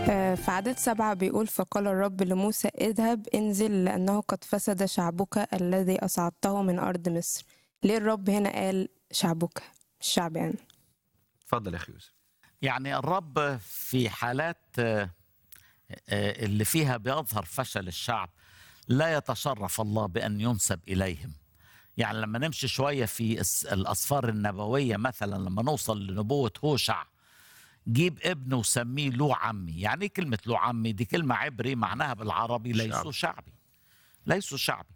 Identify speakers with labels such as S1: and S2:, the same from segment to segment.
S1: آه، في عدد سبعة بيقول فقال الرب لموسى اذهب انزل لأنه قد فسد شعبك الذي أصعدته من أرض مصر ليه الرب هنا قال شعبك مش شعب يعني
S2: اتفضل يا اخي يوسف
S3: يعني الرب في حالات آه، آه، اللي فيها بيظهر فشل الشعب لا يتشرف الله بأن ينسب إليهم يعني لما نمشي شوية في الس- الأسفار النبوية مثلا لما نوصل لنبوة هوشع جيب ابن وسميه له عمي يعني ايه كلمة له عمي دي كلمة عبري معناها بالعربي ليسوا شعبي ليسوا شعبي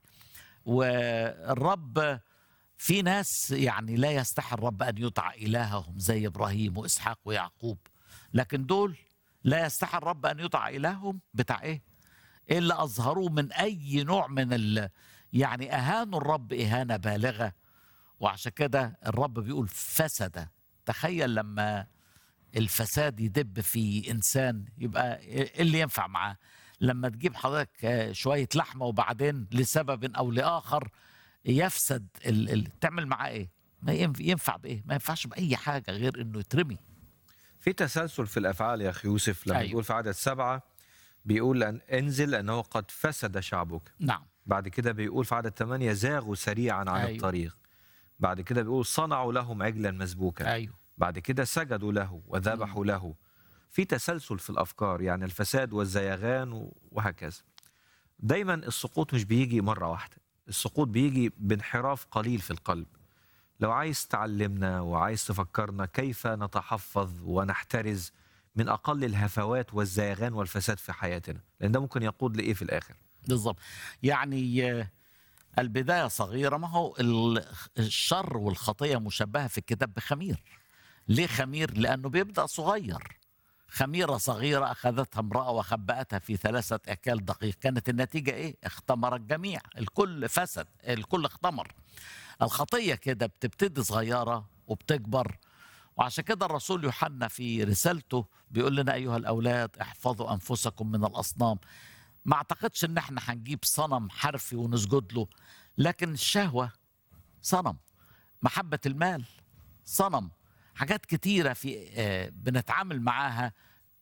S3: والرب في ناس يعني لا يستحي الرب أن يدعى إلههم زي إبراهيم وإسحاق ويعقوب لكن دول لا يستحي الرب أن يدعى إلههم بتاع إيه إلا أظهروه من أي نوع من ال يعني أهانوا الرب إهانة بالغة وعشان كده الرب بيقول فسد تخيل لما الفساد يدب في إنسان يبقى إيه اللي ينفع معاه لما تجيب حضرتك آه، شوية لحمة وبعدين لسبب أو لآخر يفسد ال... ال... تعمل معاه إيه ما ينف- ينفع بإيه ما ينفعش بأي حاجة غير إنه يترمي
S2: في تسلسل في الافعال يا اخي يوسف لما
S3: أيوة.
S2: بيقول في عدد سبعه بيقول أن انزل لانه قد فسد شعبك
S3: نعم
S2: بعد كده بيقول في عدد ثمانية زاغوا سريعا عن
S3: أيوة.
S2: أيوة. الطريق بعد كده بيقول صنعوا لهم عجلا مسبوكا
S3: أيوه
S2: بعد كده سجدوا له وذبحوا له في تسلسل في الافكار يعني الفساد والزيغان و- وهكذا دايما السقوط مش بيجي مره واحده السقوط بيجي بانحراف قليل في القلب لو عايز تعلمنا وعايز تفكرنا كيف نتحفظ ونحترز من اقل الهفوات والزيغان والفساد في حياتنا لان ده ممكن يقود لايه في الاخر
S3: بالضبط يعني آه، البداية صغيرة ما هو ال- الشر والخطية مشبهة في الكتاب بخمير ليه خمير؟ لأنه بيبدأ صغير خميرة صغيرة أخذتها امرأة وخبأتها في ثلاثة أكال دقيق كانت النتيجة إيه؟ اختمر الجميع الكل فسد الكل اختمر الخطية كده بتبتدي صغيرة وبتكبر وعشان كده الرسول يوحنا في رسالته بيقول لنا أيها الأولاد احفظوا أنفسكم من الأصنام ما اعتقدش ان احنا هنجيب صنم حرفي ونسجد له لكن الشهوة صنم محبة المال صنم حاجات كتيرة في آه، بنتعامل معاها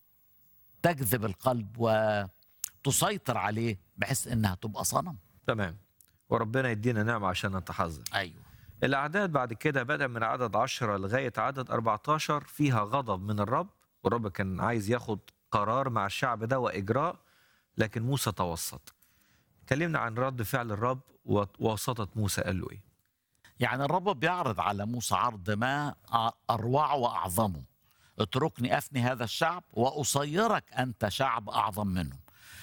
S3: تجذب القلب وتسيطر عليه بحيث انها تبقى صنم
S2: تمام وربنا يدينا نعمه عشان نتحذر
S3: ايوه
S2: الأعداد بعد كده بدأ من عدد 10 لغاية عدد 14 فيها غضب من الرب والرب كان عايز ياخد قرار مع الشعب ده وإجراء لكن موسى توسط كلمنا عن رد فعل الرب ووسطة موسى قال له إيه
S3: يعني الرب بيعرض على موسى عرض ما أروع وأعظمه اتركني أفني هذا الشعب وأصيرك أنت شعب أعظم منهم